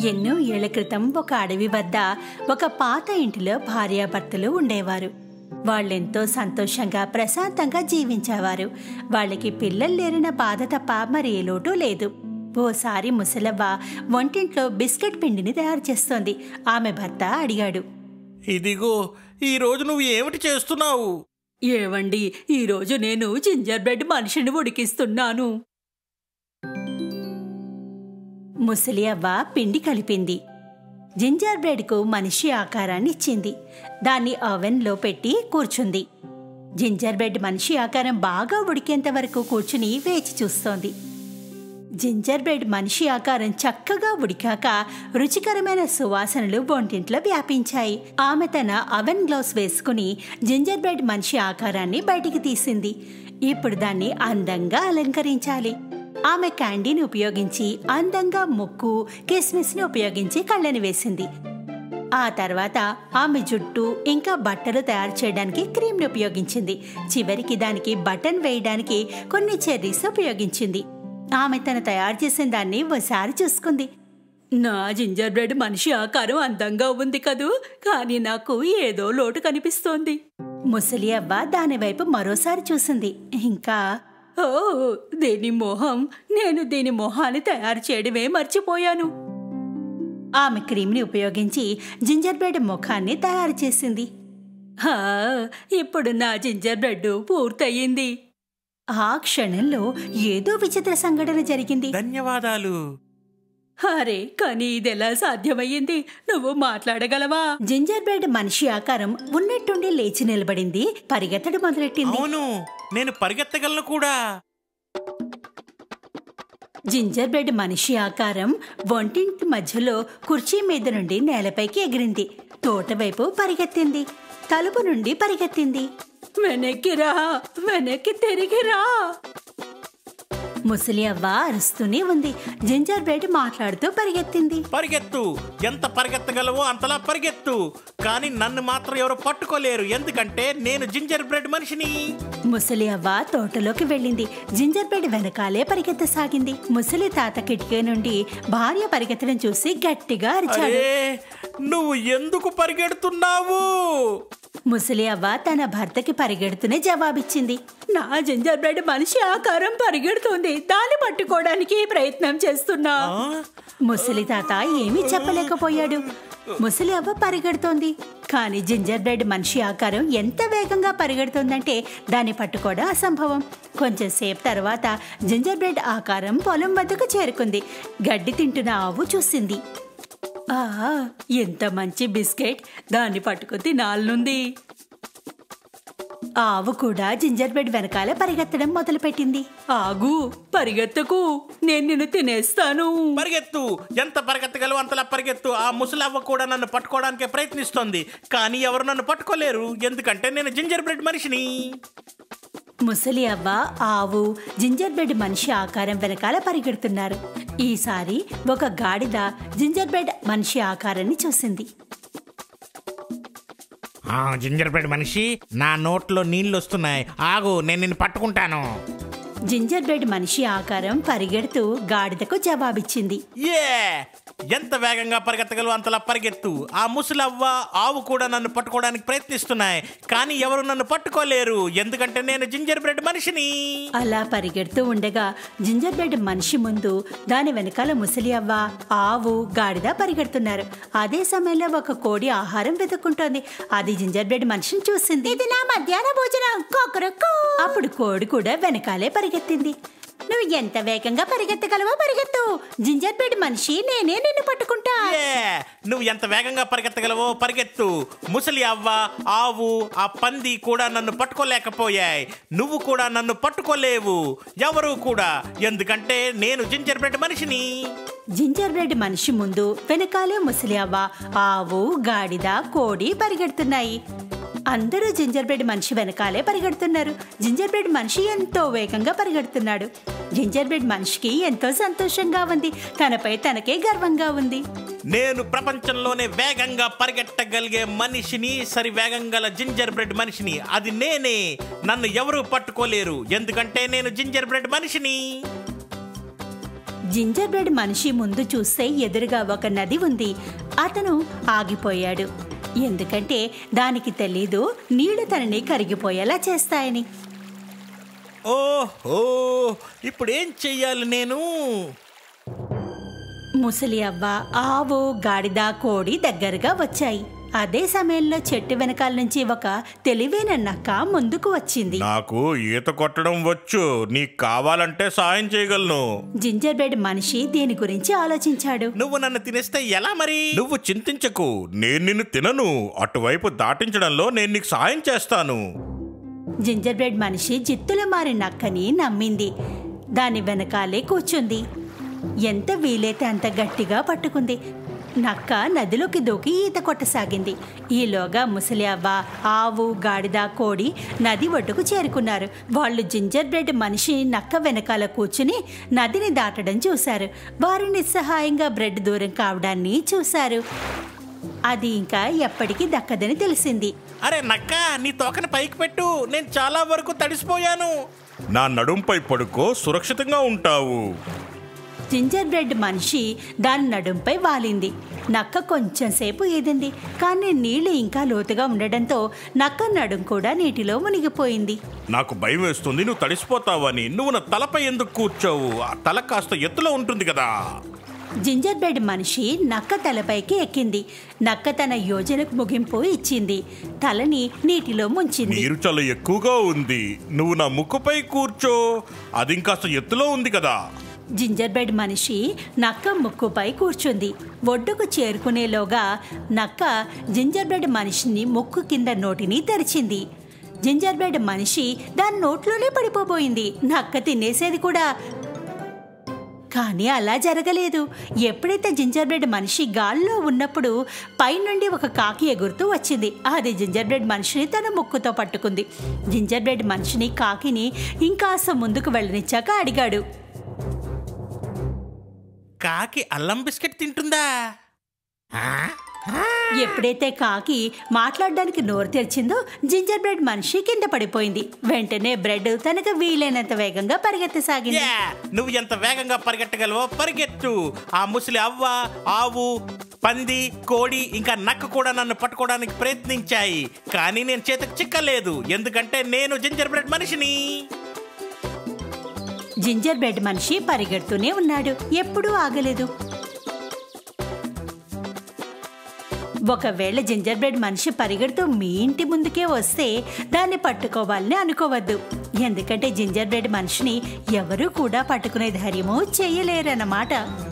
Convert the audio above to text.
ఎన్నో ఏళ్ల క్రితం ఒక అడవి వద్ద ఒక పాత ఇంటిలో భార్యాభర్తలు ఉండేవారు వాళ్ళెంతో సంతోషంగా ప్రశాంతంగా జీవించేవారు వాళ్ళకి పిల్లలు లేరిన బాధ తప్ప మరి ఏ లోటు లేదు ఓసారి ముసలవ్వ వంటింట్లో బిస్కెట్ పిండిని తయారు చేస్తోంది ఆమె భర్త అడిగాడు ఇదిగో ఈ రోజు నువ్వు ఏమిటి చేస్తున్నావు ఏవండి ఈరోజు నేను జింజర్ బ్రెడ్ మనిషిని ఉడికిస్తున్నాను ముసలి అవ్వ పిండి కలిపింది జింజర్ బ్రెడ్కు మనిషి ఆకారాన్ని ఇచ్చింది దాన్ని ఓవెన్లో పెట్టి కూర్చుంది జింజర్ బ్రెడ్ మనిషి ఆకారం బాగా ఉడికేంత వరకు కూర్చుని వేచి చూస్తోంది జింజర్ బ్రెడ్ మనిషి ఆకారం చక్కగా ఉడికాక రుచికరమైన సువాసనలు వంటింట్లో వ్యాపించాయి ఆమె తన అవెన్ గ్లౌస్ వేసుకుని జింజర్ బ్రెడ్ మనిషి ఆకారాన్ని బయటికి తీసింది ఇప్పుడు దాన్ని అందంగా అలంకరించాలి ఆమె క్యాండీని ఉపయోగించి అందంగా ముక్కు కిస్మిస్ని ఉపయోగించి కళ్ళని వేసింది ఆ తర్వాత ఆమె జుట్టు ఇంకా బట్టలు తయారు చేయడానికి క్రీమ్ని ఉపయోగించింది చివరికి దానికి బటన్ వేయడానికి కొన్ని చెర్రీస్ ఉపయోగించింది ఆమె తను తయారు చేసిన దాన్ని ఒకసారి చూసుకుంది నా జింజర్ బ్రెడ్ మనిషి ఆకారం అందంగా ఉంది కదూ కానీ నాకు ఏదో లోటు కనిపిస్తోంది ముసలి అవ్వ దానివైపు మరోసారి చూసింది ఇంకా ఓ దీని మొహం నేను దీని మొహాన్ని తయారు చేయడమే మర్చిపోయాను ఆమె క్రీమ్ని ఉపయోగించి జింజర్ బ్రెడ్ ముఖాన్ని తయారు చేసింది హా, ఇప్పుడు నా జింజర్ బ్రెడ్ పూర్తయింది ఆ క్షణంలో ఏదో విచిత్ర సంఘటన జరిగింది ధన్యవాదాలు అరే కానీ ఇదెలా సాధ్యమయ్యింది నువ్వు మాట్లాడగలవా జింజర్ బ్రెడ్ మనిషి ఆకారం ఉన్నట్టుండి లేచి నిలబడింది పరిగెత్తడం మొదలెట్టింది అవును నేను పరిగెత్తగలను కూడా జింజర్ బ్రెడ్ మనిషి ఆకారం వంటింటి మధ్యలో కుర్చీ మీద నుండి నేలపైకి ఎగిరింది తోట వైపు పరిగెత్తింది తలుపు నుండి పరిగెత్తింది వెనక్కి రా వెనక్కి తిరిగి రా ముసలి అవ్వ అరుస్తూనే ఉంది జింజర్ బ్రెడ్ మాట్లాడుతూ పరిగెత్తింది పరిగెత్తు ఎంత పరిగెత్తగలవో అంతలా పరిగెత్తు కానీ నన్ను మాత్రం ఎవరు పట్టుకోలేరు ఎందుకంటే నేను జింజర్ బ్రెడ్ మనిషిని ముసలి అవ్వ తోటలోకి వెళ్ళింది జింజర్ బ్రెడ్ వెనకాలే పరిగెత్తసాగింది ముసలి తాత కిటికీ నుండి భార్య పరిగెత్తడం చూసి గట్టిగా అరిచాడు అరే నువ్వు ఎందుకు పరిగెడుతున్నావు ముసలి అవ్వ తన భర్తకి పరిగెడుతూనే జవాబిచ్చింది నా జింజర్ బ్రెడ్ మనిషి ఆకారం పరిగెడుతోంది దాన్ని పట్టుకోవడానికి ప్రయత్నం చేస్తున్నా ఆ? ముసలి తాత ఏమీ చెప్పలేకపోయాడు ముసలి అవ్వ పరిగెడుతోంది కానీ జింజర్ బ్రెడ్ మనిషి ఆకారం ఎంత వేగంగా పరిగెడుతోందంటే దాన్ని పట్టుకోవడం అసంభవం కొంచెం సేపు తర్వాత జింజర్ బ్రెడ్ ఆకారం పొలం వద్దకు చేరుకుంది గడ్డి తింటున్న ఆవు చూసింది ఆ ఎంత మంచి బిస్కెట్ దాన్ని పట్టుకుని తినాలనుంది ఆవు కూడా జింజర్ బ్రెడ్ వెనకాల పరిగెత్తడం మొదలుపెట్టింది ఆగు పరిగెత్తకు నేను నిన్ను తినేస్తాను పరిగెత్తు ఎంత పరిగెత్తగలవు అంతలా పరిగెత్తు ఆ ముసలవ్వ కూడా నన్ను పట్టుకోవడానికి ప్రయత్నిస్తోంది కానీ ఎవరు నన్ను పట్టుకోలేరు ఎందుకంటే నేను జింజర్ బ్రెడ్ మనిషిని ముసలి అవ్వ ఆవు జింజర్ బ్రెడ్ మనిషి ఆకారం వెనకాల పరిగెడుతున్నారు ఈసారి ఒక గాడిద జింజర్ బ్రెడ్ మనిషి ఆకారాన్ని చూసింది ఆ జింజర్ బ్రెడ్ మనిషి నా నోట్లో నీళ్లు వస్తున్నాయి ఆగు నేను నిన్ను పట్టుకుంటాను జింజర్ బ్రెడ్ మనిషి ఆకారం పరిగెడుతూ గాడిదకు జవాబిచ్చింది ఏ ఎంత వేగంగా పరిగెత్తగలవు అంతలా పరిగెత్తు ఆ ముసలవ్వ ఆవు కూడా నన్ను పట్టుకోవడానికి ప్రయత్నిస్తున్నాయి కానీ ఎవరు నన్ను పట్టుకోలేరు ఎందుకంటే నేను జింజర్ బ్రెడ్ మనిషిని అలా పరిగెడుతూ ఉండగా జింజర్ బ్రెడ్ మనిషి ముందు దాని వెనకాల ముసలి అవ్వ ఆవు గాడిద పరిగెడుతున్నారు అదే సమయంలో ఒక కోడి ఆహారం వెతుక్కుంటోంది అది జింజర్ బ్రెడ్ మనిషిని చూసింది ఇది నా మధ్యాహ్న భోజనం అప్పుడు కోడి కూడా వెనకాలే పరిగెత్తింది నువ్వు ఎంత వేగంగా పరిగెత్తగలవో పరిగెత్తు జింజర్ బ్రెడ్ మనిషి నేనే నిన్ను పట్టుకుంటా ఏ నువ్వు ఎంత వేగంగా పరిగెత్తగలవో పరిగెత్తు ముసలి అవ్వ ఆవు ఆ పంది కూడా నన్ను పట్టుకోలేకపోయాయి నువ్వు కూడా నన్ను పట్టుకోలేవు ఎవరు కూడా ఎందుకంటే నేను జింజర్ బ్రెడ్ మనిషిని జింజర్ బ్రెడ్ మనిషి ముందు వెనకాలే ముసలి అవ్వ ఆవు గాడిద కోడి పరిగెడుతున్నాయి అందరూ జింజర్ బ్రెడ్ మనిషి వెనకాలే పరిగెడుతున్నారు జింజర్ బ్రెడ్ మనిషి ఎంతో వేగంగా పరిగెడుతున్నాడు జింజర్ బ్రెడ్ మనిషికి ఎంతో సంతోషంగా ఉంది తనపై తనకే గర్వంగా ఉంది నేను ప్రపంచంలోనే వేగంగా పరిగెట్టగలిగే మనిషిని సరి వేగంగల జింజర్ బ్రెడ్ మనిషిని అది నేనే నన్ను ఎవరు పట్టుకోలేరు ఎందుకంటే నేను జింజర్ బ్రెడ్ మనిషిని జింజర్ బ్రెడ్ మనిషి ముందు చూస్తే ఎదురుగా ఒక నది ఉంది అతను ఆగిపోయాడు ఎందుకంటే దానికి తెలీదు నీళ్లు తనని కరిగిపోయేలా చేస్తాయని ఓహో ఇప్పుడేం చెయ్యాలి నేను ముసలి అవ్వ ఆవు గాడిద కోడి దగ్గరగా వచ్చాయి అదే సమయంలో చెట్టు వెనకాల నుంచి ఒక తెలివైన నక్క ముందుకు వచ్చింది నాకు ఈత కొట్టడం వచ్చు నీకు కావాలంటే సాయం చేయగలను జింజర్ బ్రెడ్ మనిషి దీని గురించి ఆలోచించాడు నువ్వు నన్ను తినేస్తే ఎలా మరి నువ్వు చింతించకు నేను నిన్ను తినను అటువైపు దాటించడంలో నేను నీకు సాయం చేస్తాను జింజర్ బ్రెడ్ మనిషి జిత్తుల మారి నక్కని నమ్మింది దాని వెనకాలే కూర్చుంది ఎంత వీలైతే అంత గట్టిగా పట్టుకుంది నక్క నదిలోకి దూకి ఈత కొట్టసాగింది ఈలోగా ముసలి అవ్వ ఆవు గాడిద కోడి నది ఒడ్డుకు చేరుకున్నారు వాళ్ళు జింజర్ బ్రెడ్ మనిషి నక్క వెనకాల కూర్చుని నదిని దాటడం చూశారు వారు నిస్సహాయంగా బ్రెడ్ దూరం కావడాన్ని చూశారు అది ఇంకా ఎప్పటికీ దక్కదని తెలిసింది అరే నక్క నీ తోకని పైకి పెట్టు నేను చాలా వరకు తడిసిపోయాను నా నడుంపై పడుకో సురక్షితంగా ఉంటావు జింజర్ బ్రెడ్ మనిషి దాని నడుంపై వాలింది నక్క కొంచెం సేపు ఈదింది కానీ నీళ్లు ఇంకా లోతుగా ఉండడంతో నక్క నడుం కూడా నీటిలో మునిగిపోయింది నాకు భయం వేస్తుంది నువ్వు తడిసిపోతావని నువ్వు నా తలపై ఎందుకు కూర్చోవు ఆ తల కాస్త ఎత్తులో ఉంటుంది కదా జింజర్ బ్రెడ్ మనిషి నక్క తలపైకి ఎక్కింది నక్క తన యోజనకు ముగింపు ఇచ్చింది తలని నీటిలో ముంచింది నీరు చాలా ఎక్కువగా ఉంది నువ్వు నా ముక్కుపై కూర్చో అది ఇంకాస్త ఎత్తులో ఉంది కదా జింజర్ బ్రెడ్ మనిషి నక్క ముక్కుపై కూర్చుంది ఒడ్డుకు చేరుకునేలోగా నక్క జింజర్ బ్రెడ్ మనిషిని ముక్కు కింద నోటిని తెరిచింది జింజర్ బ్రెడ్ మనిషి దాని నోట్లోనే పడిపోబోయింది నక్క తినేసేది కూడా కానీ అలా జరగలేదు ఎప్పుడైతే జింజర్ బ్రెడ్ మనిషి గాల్లో ఉన్నప్పుడు పైనుండి ఒక కాకి ఎగురుతూ వచ్చింది అది జింజర్ బ్రెడ్ మనిషిని తన ముక్కుతో పట్టుకుంది జింజర్ బ్రెడ్ మనిషిని కాకిని ఇంకాస్త ముందుకు వెళ్ళనిచ్చాక అడిగాడు కాకి అల్లం బిస్కెట్ తింటుందా ఎప్పుడైతే కాకి మాట్లాడడానికి నోరు తెరిచిందో జింజర్ బ్రెడ్ మనిషి కింద పడిపోయింది వెంటనే బ్రెడ్ తనకు వీలైనంత వేగంగా పరిగెత్తసాగింది యా, నువ్వు ఎంత వేగంగా పరిగెట్టగలవో పరిగెత్తు ఆ ముసలి అవ్వ ఆవు పంది కోడి ఇంకా నక్క కూడా నన్ను పట్టుకోవడానికి ప్రయత్నించాయి కానీ నేను చేతికి చిక్కలేదు ఎందుకంటే నేను జింజర్ బ్రెడ్ మనిషిని జింజర్ బ్రెడ్ మనిషి పరిగెడుతూనే ఉన్నాడు ఎప్పుడూ ఆగలేదు ఒకవేళ జింజర్ బ్రెడ్ మనిషి పరిగెడుతూ మీ ఇంటి ముందుకే వస్తే దాన్ని పట్టుకోవాలని అనుకోవద్దు ఎందుకంటే జింజర్ బ్రెడ్ మనిషిని ఎవరూ కూడా పట్టుకునే ధైర్యము చేయలేరన్నమాట